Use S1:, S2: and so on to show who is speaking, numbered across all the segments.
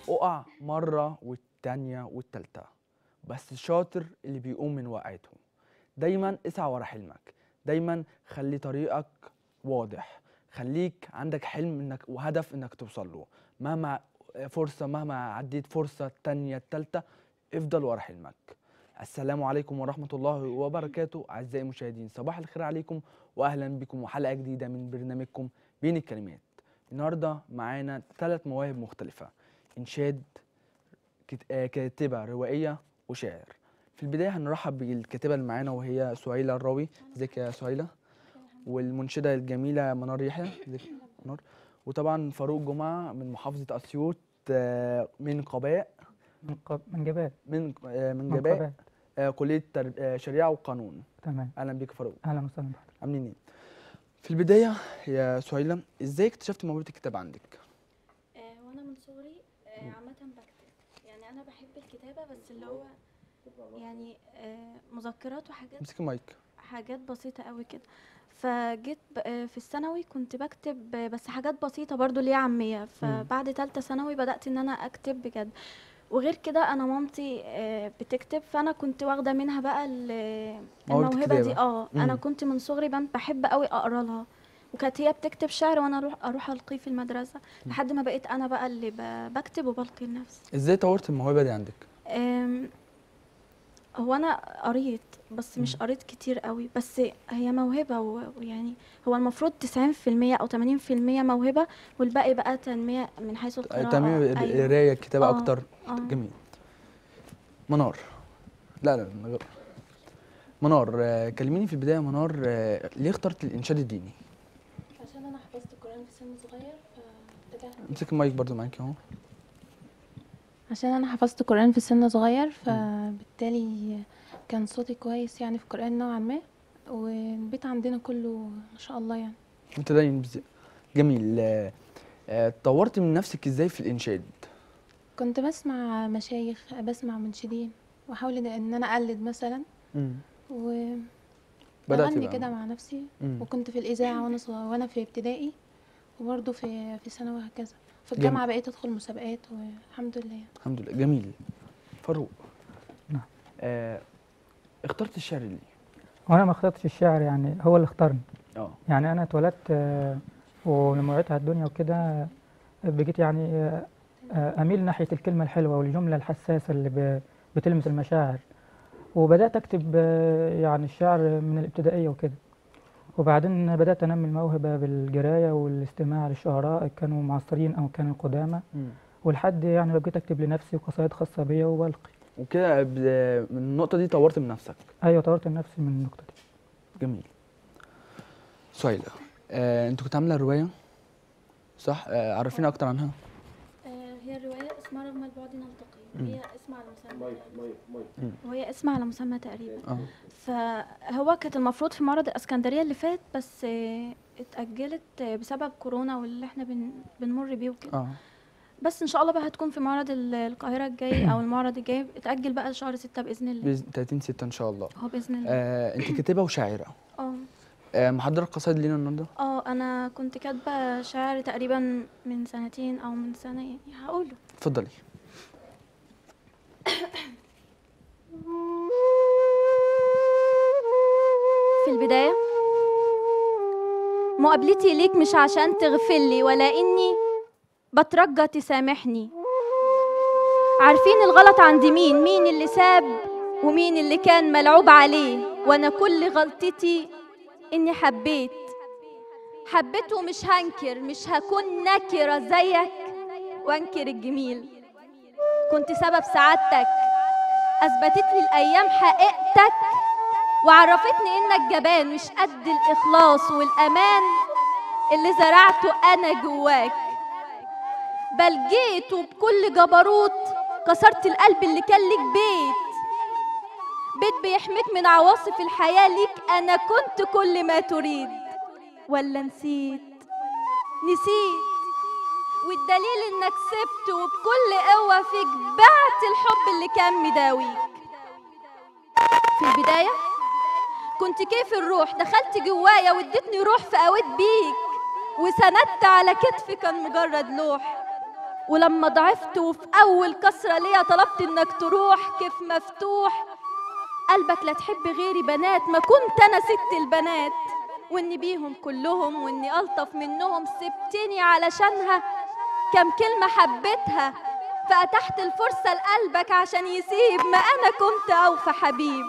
S1: اقع مرة والتانية والتالتة بس الشاطر اللي بيقوم من وقعته دايما اسعى ورا حلمك دايما خلي طريقك واضح خليك عندك حلم انك وهدف انك توصل له مهما فرصة مهما عديت فرصة تانية التالتة افضل ورا حلمك السلام عليكم ورحمة الله وبركاته أعزائي المشاهدين صباح الخير عليكم وأهلا بكم وحلقة جديدة من برنامجكم بين الكلمات النهاردة معانا ثلاث مواهب مختلفة إنشاد كت- آه، كاتبة روائية وشاعر في البداية هنرحب بالكاتبة اللي معانا وهي سهيلة الراوي ازيك يا سهيلة والمنشدة الجميلة منار يحيى ازيك يا منار وطبعا فاروق جمعة من محافظة أسيوط آه، من قباء
S2: من قب... من جبال
S1: من آه، من
S2: من
S1: جباء
S2: قبال
S1: آه، كلية تر- آه، شريعة وقانون
S2: تمام
S1: أهلا بيك يا فاروق
S2: اهلا وسهلا بحضرتك
S1: عاملين ايه؟ في البداية يا سهيلة ازاي اكتشفت موهبة الكتابة عندك؟
S3: آه، وانا من صغري آه، عامه بكتب يعني انا بحب الكتابه بس اللي هو يعني آه، مذكرات وحاجات
S1: امسك المايك
S3: حاجات بسيطه قوي كده فجيت ب- آه، في الثانوي كنت بكتب آه، بس حاجات بسيطه برضو اللي هي عاميه فبعد ثالثه ثانوي بدات ان انا اكتب بجد وغير كده انا مامتي آه، بتكتب فانا كنت واخده منها بقى ال-
S1: موهبة
S3: الموهبه دي
S1: الكتابة.
S3: اه انا
S1: مم.
S3: كنت من صغري بن- بحب قوي اقرا لها وكانت هي بتكتب شعر وانا اروح اروح القيه في المدرسه لحد ما بقيت انا بقى اللي ب- بكتب وبلقي لنفسي
S1: ازاي طورت الموهبة دي عندك؟
S3: أم، هو انا قريت بس مش قريت كتير قوي بس هي موهبه و- ويعني هو المفروض 90% او 80% موهبه والباقي بقى تنميه من حيث القراءه
S1: تمام
S3: أيوة.
S1: القراية الكتابة
S3: آه.
S1: أكتر
S3: آه.
S1: جميل منار لا لا لا غير. منار آه، كلميني في البداية منار آه، ليه اخترت الإنشاد الديني؟
S4: عشان انا حفظت القران في سن صغير فاتجهت
S1: امسك المايك برضو معاكي اهو
S4: عشان انا حفظت القران في سن صغير فبالتالي كان صوتي كويس يعني في القران نوعا ما والبيت عندنا كله ما شاء الله يعني
S1: متدين بز... جميل آه، آه، طورت من نفسك ازاي في الإنشاد؟
S4: كنت بسمع مشايخ بسمع منشدين واحاول ان إن انا اقلد مثلا
S1: بدأت
S4: وبغني
S1: بقى.
S4: كده مع نفسي
S1: مم.
S4: وكنت في الاذاعه وانا صغير وانا في ابتدائي وبرضه في في ثانوي وهكذا في
S1: جميل.
S4: الجامعه بقيت ادخل مسابقات والحمد لله يعني.
S1: الحمد لله جميل فاروق
S2: نعم.
S1: آه اخترت الشعر ليه؟
S2: وانا ما اخترتش الشعر يعني هو اللي اختارني
S1: اه
S2: يعني انا اتولدت آه، ولما وعيت على الدنيا وكده آه، بقيت يعني آه، آه، اميل ناحيه الكلمه الحلوه والجمله الحساسه اللي ب- بتلمس المشاعر وبدات اكتب آه، يعني الشعر من الابتدائيه وكده وبعدين بدات انمي الموهبه بالقرايه والاستماع للشعراء كانوا معاصرين او كانوا قدامى
S1: مم.
S2: ولحد يعني ما بقيت اكتب لنفسي قصائد خاصه بيا وبلقي
S1: وكده ب- من النقطة دي طورت من نفسك
S2: ايوه طورت نفسي من النقطه دي
S1: جميل سهيلة آه انت كنت عاملة رواية صح؟ آه عرفينا أكتر عنها
S3: آه، هي الروايه اسمها رغم البعد نلتقي
S1: مم.
S3: هي اسم على مسمى وهي اسم على مسمى تقريبا
S1: اه
S3: فهو كانت المفروض في معرض الاسكندريه اللي فات بس آه، اتاجلت آه، بسبب كورونا واللي احنا بن بنمر بيه وكده
S1: اه
S3: بس ان شاء الله بقى هتكون في معرض ال- القاهره الجاي او المعرض الجاي اتاجل بقى لشهر ستة باذن الله
S1: بإذن 30 6 إن شاء الله
S3: هو باذن الله
S1: آه انت كاتبة وشاعرة
S3: اه
S1: آه محضرة قصايد لينا النهاردة؟
S3: اه انا كنت كاتبه شعر تقريبا من سنتين او من سنه يعني هقوله
S1: اتفضلي
S3: في البداية مقابلتي ليك مش عشان تغفلي ولا إني بترجى تسامحني عارفين الغلط عند مين مين اللي ساب ومين اللي كان ملعوب عليه وأنا كل غلطتي إني حبيت حبيت ومش هنكر مش هكون نكرة زيك وانكر الجميل كنت سبب سعادتك أثبتت لي الأيام حقيقتك وعرفتني انك جبان مش قد الاخلاص والامان اللي زرعته انا جواك بل جيت وبكل جبروت كسرت القلب اللي كان ليك بيت بيت بيحميك من عواصف الحياة ليك أنا كنت كل ما تريد ولا نسيت نسيت والدليل إنك سبت وبكل قوة فيك بعت الحب اللي كان مداويك في البداية كنت كيف الروح دخلت جوايا واديتني روح فقويت بيك وسندت على كتفي كان مجرد لوح ولما ضعفت وفي أول كسرة ليا طلبت إنك تروح كيف مفتوح قلبك لا تحب غيري بنات ما كنت أنا ست البنات وإني بيهم كلهم وإني ألطف منهم سبتني علشانها كم كلمة حبيتها فأتحت الفرصة لقلبك عشان يسيب ما أنا كنت أوفى حبيب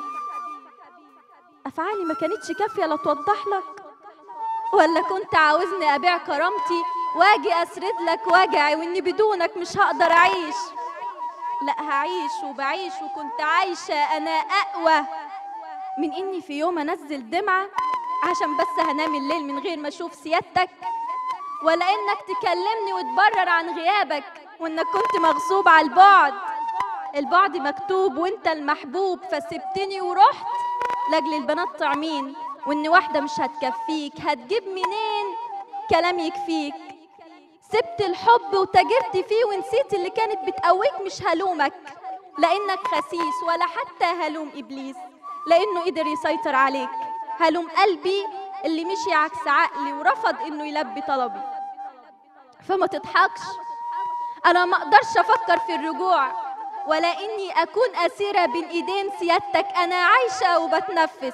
S3: أفعالي ما كانتش كافية لا توضح لك ولا كنت عاوزني أبيع كرامتي واجي أسرد لك وجعي وإني بدونك مش هقدر أعيش لا هعيش وبعيش وكنت عايشة أنا أقوى من إني في يوم أنزل دمعة عشان بس هنام الليل من غير ما أشوف سيادتك ولا إنك تكلمني وتبرر عن غيابك وإنك كنت مغصوب على البعد البعد مكتوب وإنت المحبوب فسبتني ورحت لاجل البنات طعمين وإن واحدة مش هتكفيك هتجيب منين كلام يكفيك سبت الحب وتاجرت فيه ونسيت اللي كانت بتقويك مش هلومك لانك خسيس ولا حتى هلوم ابليس لانه قدر يسيطر عليك هلوم قلبي اللي مشي عكس عقلي ورفض انه يلبي طلبي فما تضحكش انا ما اقدرش افكر في الرجوع ولا اني اكون اسيره بين ايدين سيادتك انا عايشه وبتنفس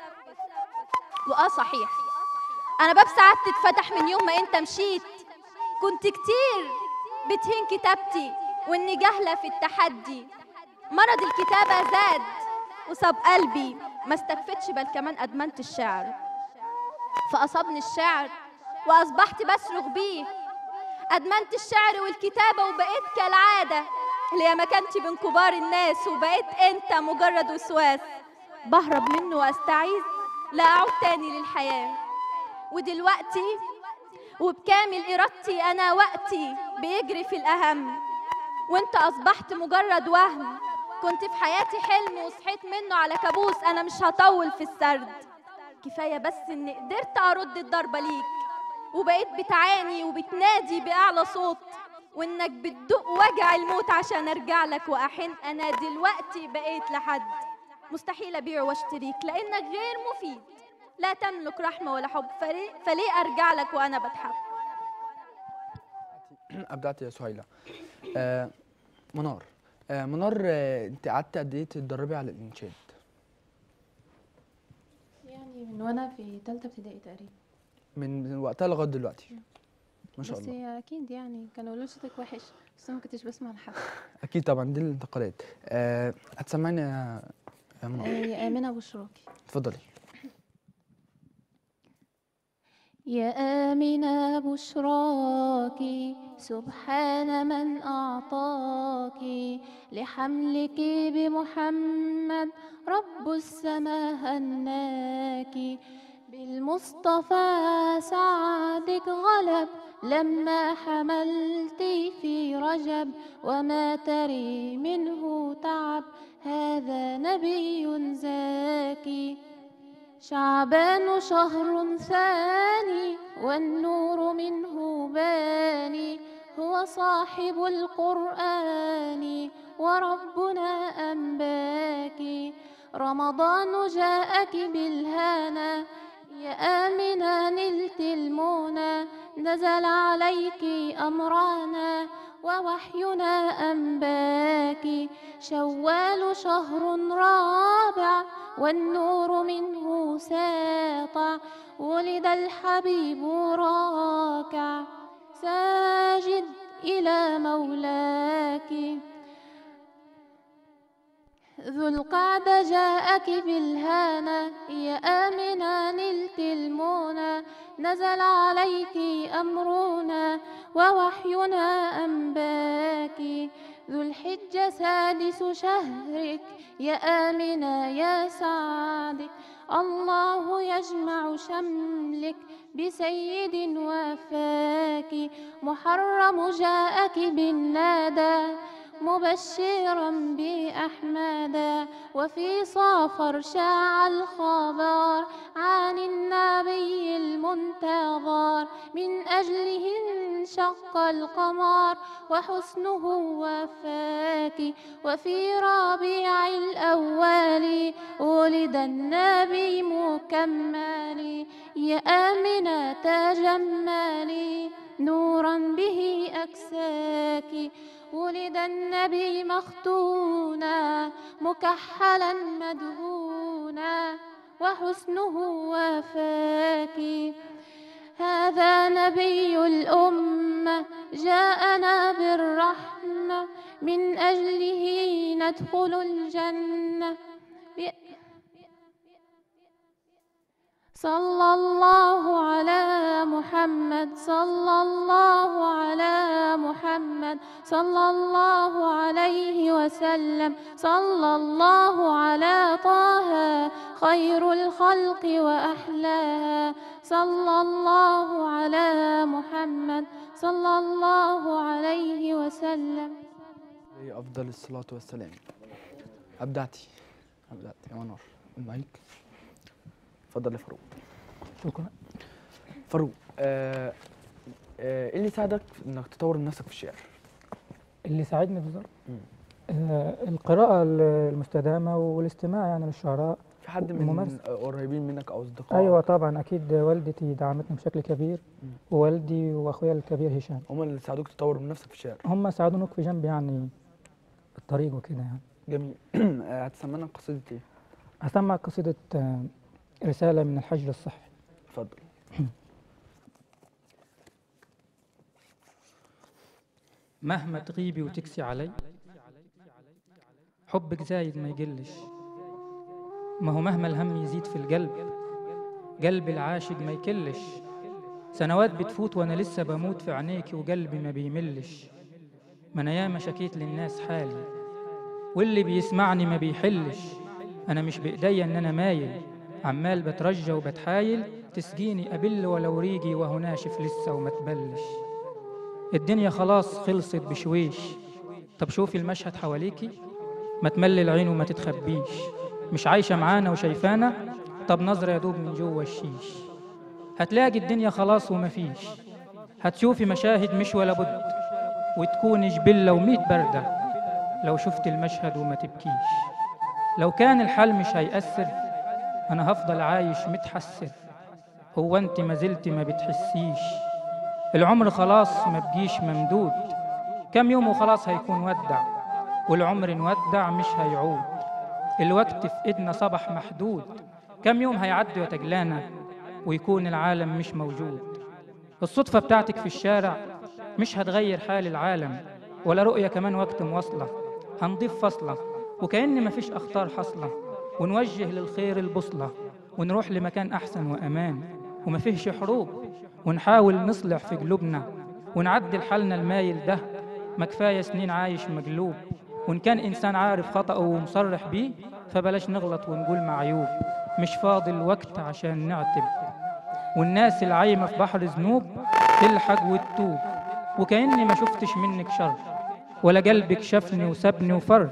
S3: واه صحيح انا باب ساعات تتفتح من يوم ما انت مشيت كنت كتير بتهين كتابتي واني جاهله في التحدي مرض الكتابه زاد وصاب قلبي ما استكفتش بل كمان ادمنت الشعر فاصابني الشعر واصبحت بصرخ بيه ادمنت الشعر والكتابه وبقيت كالعاده اللي هي مكانتي بين كبار الناس وبقيت انت مجرد وسواس بهرب منه واستعيذ لا اعود تاني للحياه ودلوقتي وبكامل إرادتي أنا وقتي بيجري في الأهم وانت أصبحت مجرد وهم كنت في حياتي حلم وصحيت منه على كابوس أنا مش هطول في السرد كفاية بس إني قدرت أرد الضربة ليك وبقيت بتعاني وبتنادي بأعلى صوت وإنك بتدق وجع الموت عشان أرجع لك وأحن أنا دلوقتي بقيت لحد مستحيل أبيع واشتريك لأنك غير مفيد لا تملك رحمة ولا حب فليه, فليه أرجع لك وأنا بضحك
S1: ابدعت يا سهيله آه منار آه منار آه انت قعدت قد ايه تتدربي على الانشاد
S4: يعني من وانا في تالتة ابتدائي تقريبا
S1: من من وقتها لغايه دلوقتي ما شاء
S4: بس
S1: الله
S4: هي اكيد يعني كانوا يقولوا صوتك وحش بس أنا ما كنتش بسمع لحد
S1: اكيد طبعا دي الانتقالات آه هتسمعني يا يا منار
S4: يا آمنة بشراكي
S1: اتفضلي
S4: يا آمنة بشراكي سبحان من أعطاك لحملك بمحمد رب السماء هناك بالمصطفى سعدك غلب لما حملت في رجب وما تري منه تعب هذا نبي زاكي شعبان شهر ثاني والنور منه باني هو صاحب القرآن وربنا أنباك رمضان جاءك بالهانا يا آمنة نلت المنى نزل عليك أمرانا ووحينا أنباك شوال شهر رابع والنور منه ساطع ولد الحبيب راكع ساجد إلى مولاك ذو القعدة جاءك بالهانا يا آمنة نلت المنى نزل عليك أمرنا ووحينا أنباك ذو الحجة سادس شهرك يا آمنة يا سعدك الله يجمع شملك بسيد وفاك محرم جاءك بالنادى مبشرا بأحمد وفي صافر شاع الخبر عن النبي المنتظر من أجله انشق القمر وحسنه وفاك وفي ربيع الأول ولد النبي مكمل يا آمنة تجملي نورا به أكساك ولد النبي مختونا مكحلا مدهونا وحسنه وافاك هذا نبي الأمة جاءنا بالرحمة من أجله ندخل الجنة ب- صلى الله على محمد صلى الله على محمد صلى الله عليه وسلم صلى الله على طه خير الخلق وأحلاها صلى الله على محمد صلى الله عليه وسلم
S1: عليه افضل الصلاه والسلام ابدعتي ابدعتي يا منور المايك اتفضل يا فاروق
S2: شكرا
S1: فاروق آه آه ايه اللي ساعدك في انك تطور من نفسك في الشعر
S2: اللي ساعدني بالظبط
S1: مم.
S2: آه القراءة المستدامة والاستماع يعني للشعراء
S1: في حد من
S2: الممارسة.
S1: آه، قريبين منك او اصدقاء
S2: أيوة طبعا أكيد والدتي دعمتني بشكل كبير
S1: مم.
S2: ووالدي وأخويا الكبير هشام
S1: هم اللي ساعدوك تطور من نفسك في الشعر
S2: هم ساعدونك في جنبي يعني بالطريق وكده يعني
S1: جميل آه، هتسمعنا قصيده ايه
S2: هسمع قصيدة آه، رسالة من الحجر الصحي
S1: اتفضل
S2: مهما تغيبي وتكسي علي حبك زايد ما يقلش ما هو مهما الهم يزيد في القلب قلب العاشق ما يكلش سنوات بتفوت وانا لسه بموت في عينيكي وقلبي ما بيملش ما انا ياما شكيت للناس حالي واللي بيسمعني ما بيحلش انا مش بايديا ان انا مايل عمال بترجى وبتحايل تسقيني ابل ولو ريقي وهو ناشف لسه وما تبلش الدنيا خلاص خلصت بشويش طب شوفي المشهد حواليكي ما تملي العين وما تتخبيش مش عايشة معانا وشايفانا طب نظرة يا دوب من جوه الشيش هتلاقي الدنيا خلاص ومفيش هتشوفي مشاهد مش ولا بد وتكوني جبلة وميت بردة لو شفت المشهد وما تبكيش لو كان الحال مش هيأثر أنا هفضل عايش متحسر هو أنت ما زلت ما بتحسيش العمر خلاص ما بقيش ممدود كم يوم وخلاص هيكون ودع والعمر نودع مش هيعود الوقت في ايدنا صبح محدود كم يوم هيعدي وتجلانا ويكون العالم مش موجود الصدفة بتاعتك في الشارع مش هتغير حال العالم ولا رؤية كمان وقت مواصلة هنضيف فاصلة وكأن مفيش أخطار حاصلة ونوجه للخير البوصلة ونروح لمكان أحسن وأمان ومفيهش حروب ونحاول نصلح في قلوبنا ونعدل حالنا المايل ده ما كفاية سنين عايش مقلوب وإن كان إنسان عارف خطأه ومصرح بيه فبلاش نغلط ونقول معيوب مش فاضل وقت عشان نعتب والناس العايمة في بحر ذنوب تلحق وتتوب وكأني ما شفتش منك شر ولا قلبك شافني وسابني وفر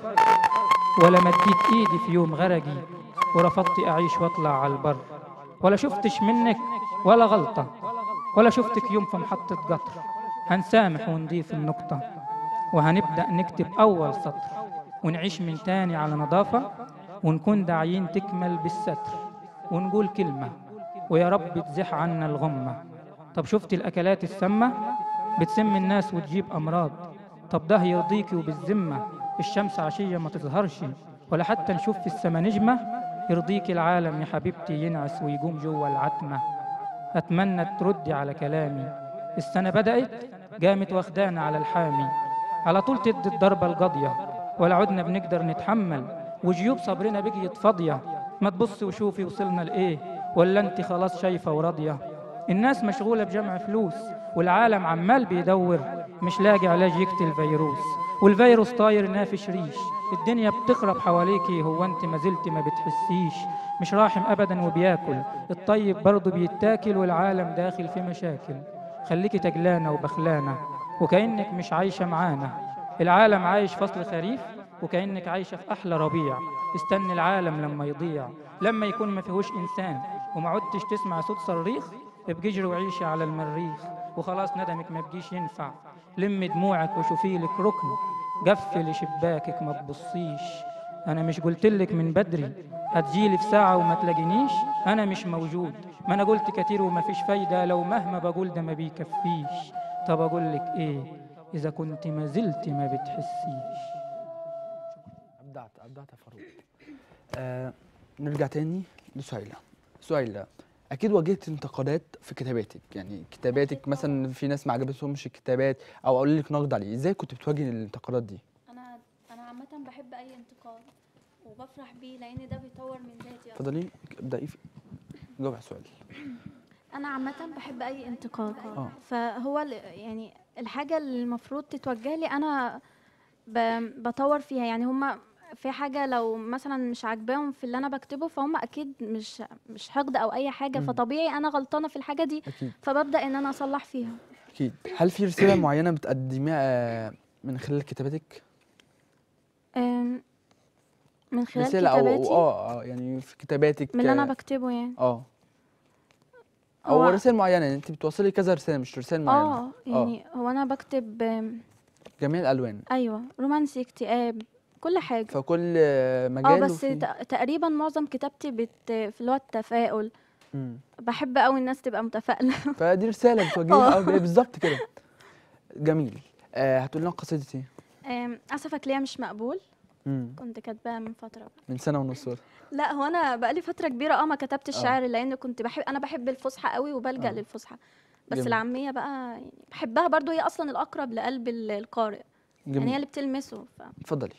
S2: ولا مديت ايدي في يوم غرقي ورفضت اعيش واطلع على البر ولا شفتش منك ولا غلطة ولا شفتك يوم في محطة قطر هنسامح ونضيف النقطة وهنبدأ نكتب أول سطر ونعيش من تاني على نظافة ونكون داعيين تكمل بالستر ونقول كلمة ويا رب تزح عنا الغمة طب شفت الأكلات السامة بتسم الناس وتجيب أمراض طب ده يرضيكي وبالذمة الشمس عشية ما تظهرش ولا حتى نشوف في السما نجمة يرضيك العالم يا حبيبتي ينعس ويقوم جوه العتمة أتمنى تردي على كلامي السنة بدأت قامت واخدانا على الحامي على طول تدي الضربة القاضية ولا عدنا بنقدر نتحمل وجيوب صبرنا بقيت فاضية ما تبصي وشوفي وصلنا لإيه ولا انت خلاص شايفة وراضية الناس مشغولة بجمع فلوس والعالم عمال بيدور مش لاقي علاج يقتل فيروس والفيروس طاير نافش ريش الدنيا بتخرب حواليكي هو انت ما زلت ما بتحسيش مش راحم ابدا وبياكل الطيب برضه بيتاكل والعالم داخل في مشاكل خليكي تجلانة وبخلانة وكأنك مش عايشة معانا العالم عايش فصل خريف وكأنك عايشة في أحلى ربيع استني العالم لما يضيع لما يكون ما فيهوش إنسان وما عدتش تسمع صوت صريخ ابقي اجري وعيشي على المريخ وخلاص ندمك ما بقيش ينفع لمي دموعك وشوفي لك ركن قفلي شباكك ما تبصيش انا مش قلتلك من بدري هتجيلي في ساعة وما تلاقينيش انا مش موجود ما انا قلت كتير وما فيش فايدة لو مهما بقول ده ما بيكفيش طب اقول لك ايه إذا كنت ما زلت ما بتحسيش
S1: ابدعت ابدعت يا فاروق آه نرجع تاني لسهيلة سهيلة اكيد واجهت انتقادات في كتاباتك يعني كتاباتك مثلا في ناس ما عجبتهمش الكتابات او قالوا لك نقد عليه ازاي كنت بتواجه الانتقادات دي
S3: انا انا عامه بحب اي انتقاد وبفرح بيه لان ده بيطور من ذاتي أكتر.
S1: اتفضلي ابدأي في جاوب على السؤال
S3: انا عامه بحب اي انتقاد
S1: اه
S3: فهو ال- يعني الحاجه اللي المفروض تتوجه لي انا ب- بطور فيها يعني هما في حاجه لو مثلا مش عاجباهم في اللي انا بكتبه فهم اكيد مش مش حقد او اي حاجه
S1: مم.
S3: فطبيعي انا غلطانه في الحاجه دي
S1: اكيد
S3: فببدا ان انا اصلح فيها
S1: اكيد هل في رسالة معينة بتقدميها آه، من خلال كتاباتك
S3: أم، من خلال
S1: رسالة او
S3: كتاباتي
S1: أو- اه اه يعني في كتاباتك
S3: من اللي انا
S1: آه،
S3: بكتبه يعني
S1: اه او
S3: هو-
S1: رسائل معينة يعني انت بتوصلي كذا رسالة مش رسائل معينة
S3: اه يعني هو انا بكتب أم،
S1: جميع الالوان
S3: ايوه رومانسي اكتئاب كل حاجه
S1: فكل آه، مجال
S3: اه بس
S1: وفي-
S3: ت- تقريبا معظم كتابتي بت في اللي هو التفاؤل
S1: مم.
S3: بحب قوي الناس تبقى متفائله
S1: فدي رسالة بتوجهيها
S3: اه.
S1: أوي بالظبط كده جميل آه هتقول لنا قصيدة ايه؟
S3: أم، اسفك ليا مش مقبول
S1: مم.
S3: كنت كاتباها من فتره
S1: من سنة ونص ولا
S3: لا هو انا بقالي فتره كبيره اه ما كتبتش
S1: اه.
S3: شعر لان كنت بحب انا بحب الفصحى قوي وبلجأ
S1: اه.
S3: للفصحى بس
S1: جميل.
S3: العاميه بقى يعني بحبها برضو هي اصلا الاقرب لقلب ال- القارئ يعني هي
S1: جميل
S3: اللي بتلمسه ف...
S1: اتفضلي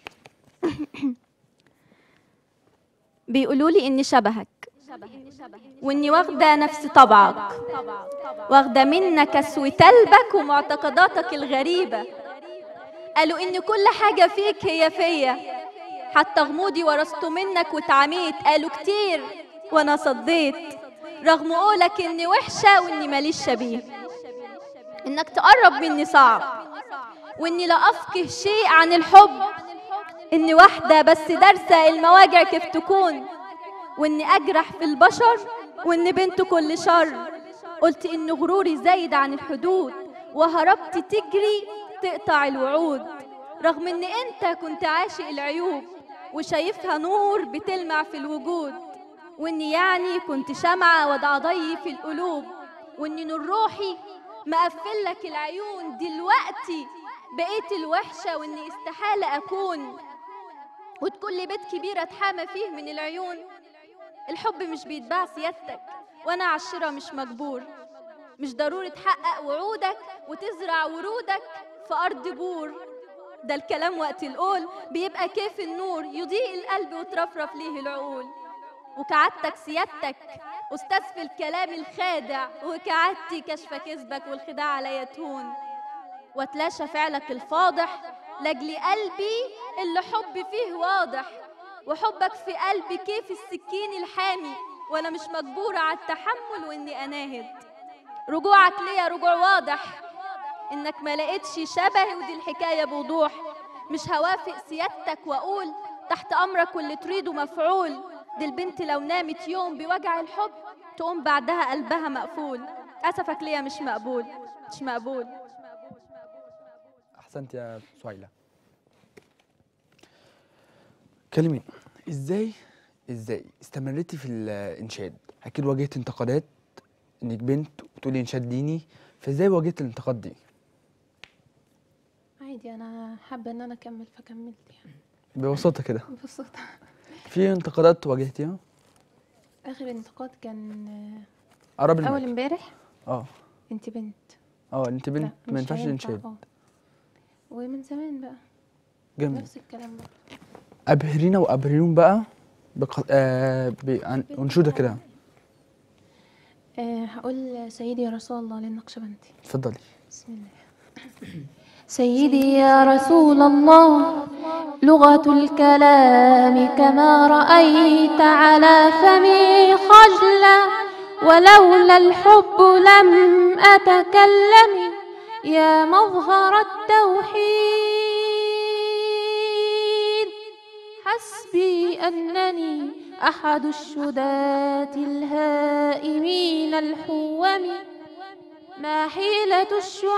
S3: بيقولوا لي اني شبهك واني واخده نفس طبعك واخده منك سويتلبك ومعتقداتك الغريبه قالوا ان كل حاجه فيك هي فيا حتى غموضي ورثته منك واتعميت قالوا كتير وانا صديت رغم قولك اني وحشه واني ماليش شبيه انك تقرب مني صعب واني لا افقه شيء عن الحب اني واحده بس دارسه المواجع كيف تكون واني اجرح في البشر واني بنت كل شر قلت ان غروري زايد عن الحدود وهربت تجري تقطع الوعود رغم ان انت كنت عاشق العيوب وشايفها نور بتلمع في الوجود واني يعني كنت شمعة وضع ضي في القلوب واني نور روحي مقفل لك العيون دلوقتي بقيت الوحشة واني استحالة اكون وتكون لي بيت كبير اتحامى فيه من العيون الحب مش بيتباع سيادتك وانا عالشرا مش مجبور مش ضروري تحقق وعودك وتزرع ورودك في ارض بور ده الكلام وقت القول بيبقى كيف النور يضيء القلب وترفرف ليه العقول وكعادتك سيادتك أستاذ في الكلام الخادع وكعادتي كشف كذبك والخداع عليا تهون واتلاشى فعلك الفاضح لاجل قلبي اللي حبي فيه واضح وحبك في قلبي كيف السكين الحامي وانا مش مجبورة على التحمل واني اناهد رجوعك ليا رجوع واضح انك ما لقيتش شبهي ودي الحكاية بوضوح مش هوافق سيادتك واقول تحت امرك واللي تريده مفعول دي البنت لو نامت يوم بوجع الحب تقوم بعدها قلبها مقفول اسفك ليا مش مقبول مش مقبول
S1: احسنت يا سهيلة كلميني ازاي ازاي استمرتي في الانشاد اكيد واجهت انتقادات انك بنت وتقولي انشاد ديني فازاي واجهت الانتقاد دي
S4: عادي انا حابه ان انا اكمل فكملت يعني
S1: ببساطة كده
S4: ببساطه
S1: في انتقادات واجهتيها
S4: اخر انتقاد كان
S1: قرب
S4: آه، اول
S1: المايك
S4: امبارح
S1: اه
S4: انت بنت
S1: اه انت
S4: لا،
S1: بنت ما
S4: مش
S1: ينفعش
S4: هينفع،
S1: الانشاد
S4: اه ومن زمان بقى
S1: جميل
S4: نفس الكلام بقى
S1: ابهرينا وابهريهم بقى بق... آه ب... عن... انشوده كده
S4: أه هقول سيدي يا رسول الله للنقشبندي
S1: اتفضلي
S4: بسم الله سيدي يا رسول الله لغة الكلام كما رأيت على فمي خجلا ولولا الحب لم أتكلم يا مظهر التوحيد حسبي أنني أحد الشداة الهائمين الحوم ما حيلة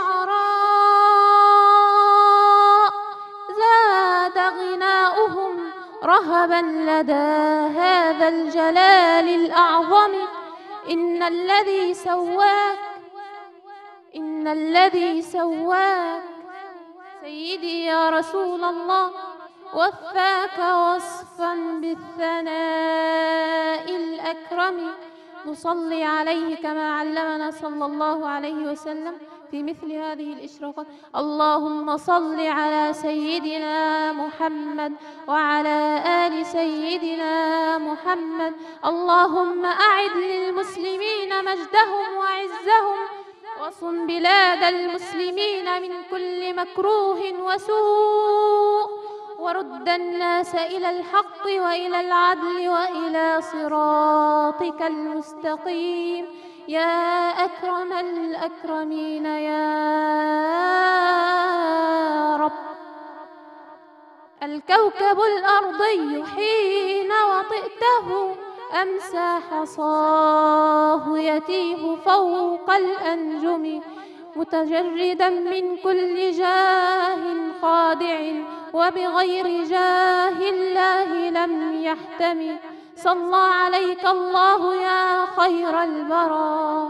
S4: الشعراء زاد غناؤهم رهبا لدى هذا الجلال الأعظم إن الذي سواك إن الذي سواك سيدي يا رسول الله وفاك وصفا بالثناء الأكرم نصلي عليه كما علمنا صلى الله عليه وسلم في مثل هذه الإشراقات اللهم صل على سيدنا محمد وعلى آل سيدنا محمد اللهم أعد للمسلمين مجدهم وعزهم وصن بلاد المسلمين من كل مكروه وسوء ورد الناس إلى الحق وإلى العدل وإلى صراطك المستقيم يا أكرم الأكرمين يا رب الكوكب الأرضي حين وطئته أمسى حصاه يتيه فوق الأنجم متجردا من كل جاه خادع وبغير جاه الله لم يحتمي صلى عليك الله يا خير البرى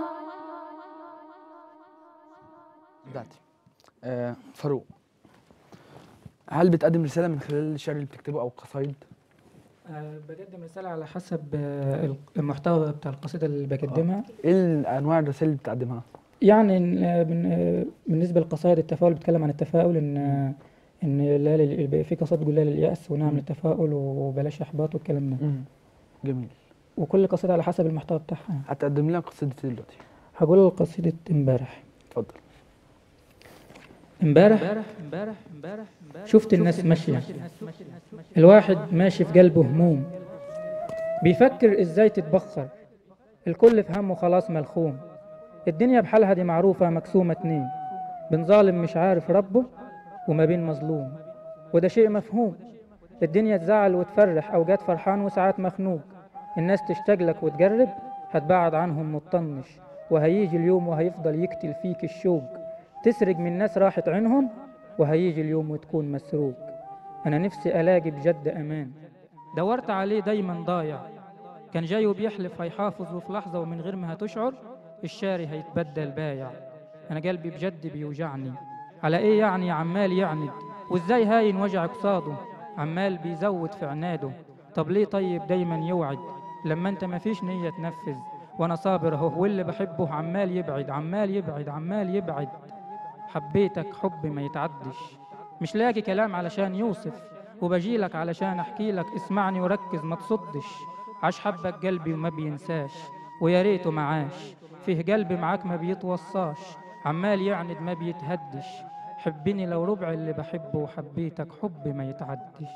S1: بدأتي آه فاروق هل بتقدم رسالة من خلال الشعر اللي بتكتبه أو قصايد؟
S2: آه، بقدم رسالة على حسب آه، المحتوى بتاع القصيدة اللي بقدمها
S1: إيه أنواع الرسائل اللي بتقدمها؟
S2: يعني آه، بن- آه، بالنسبة لقصائد التفاؤل بتكلم عن التفاؤل إن آه، إن لا لل- في قصائد بتقول لا لليأس ونعم
S1: مم.
S2: للتفاؤل وبلاش إحباط والكلام ده
S1: مم. جميل
S2: وكل قصيدة على حسب المحتوى بتاعها
S1: هتقدم لنا قصيدة إيه دلوقتي
S2: هقول قصيدة امبارح
S1: اتفضل
S2: امبارح شفت الناس ماشية الواحد ماشي في قلبه هموم بيفكر ازاي تتبخر الكل في همه خلاص ملخوم الدنيا بحالها دي معروفة مقسومة اتنين بين ظالم مش عارف ربه وما بين مظلوم وده شيء مفهوم الدنيا تزعل وتفرح أوقات فرحان وساعات مخنوق الناس تشتاق لك وتجرب هتبعد عنهم مطنش وهيجي اليوم وهيفضل يقتل فيك الشوق تسرق من ناس راحت عينهم وهيجي اليوم وتكون مسروق أنا نفسي ألاقي بجد أمان دورت عليه دايما ضايع كان جاي وبيحلف هيحافظ وفي لحظة ومن غير ما هتشعر الشاري هيتبدل بايع أنا قلبي بجد بيوجعني على إيه يعني عمال يعند وإزاي هاين وجع قصاده عمال بيزود في عناده طب ليه طيب دايما يوعد لما انت مفيش نية تنفذ وانا صابر اهو واللي بحبه عمال يبعد عمال يبعد عمال يبعد حبيتك حب ما يتعدش مش لاقي كلام علشان يوصف وبجيلك علشان احكي لك اسمعني وركز ما تصدش عاش حبك قلبي وما بينساش ويا ريته معاش فيه قلب معاك ما بيتوصاش عمال يعند ما بيتهدش حبني لو ربع اللي بحبه وحبيتك حب ما يتعدش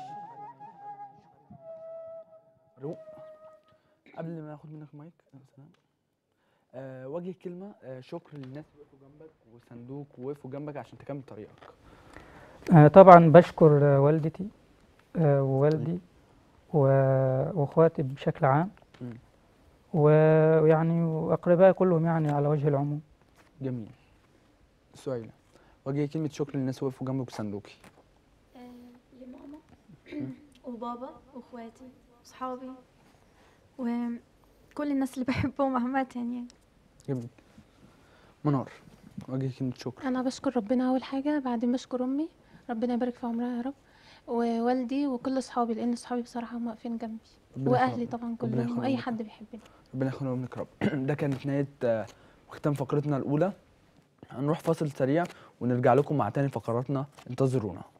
S1: فاروق قبل ما اخد منك مايك مثلا آه وجه كلمة آه شكر للناس اللي وقفوا جنبك وصندوق ووقفوا جنبك عشان تكمل طريقك
S2: آه، طبعا بشكر آه، والدتي آه، ووالدي و- واخواتي بشكل عام
S1: مم.
S2: و- ويعني واقربائي كلهم يعني على وجه العموم
S1: جميل سؤال وجه كلمة شكر للناس اللي وقفوا جنبك وصندوقي
S3: لماما وبابا واخواتي وصحابي وكل الناس اللي بحبهم عامة يعني
S1: جميل منار وجه كلمة شكر
S4: انا بشكر ربنا اول حاجه بعدين بشكر امي ربنا يبارك في عمرها يا رب ووالدي وكل اصحابي لان اصحابي بصراحه هم واقفين جنبي
S1: ربنا
S4: واهلي
S1: يخليك.
S4: طبعا
S1: ربنا
S4: كلهم واي
S1: يخليك.
S4: حد بيحبني
S1: ربنا يخليهم منك يا رب ده كانت نهاية آه، وختام فقرتنا الأولى هنروح فاصل سريع ونرجع لكم مع تاني فقراتنا انتظرونا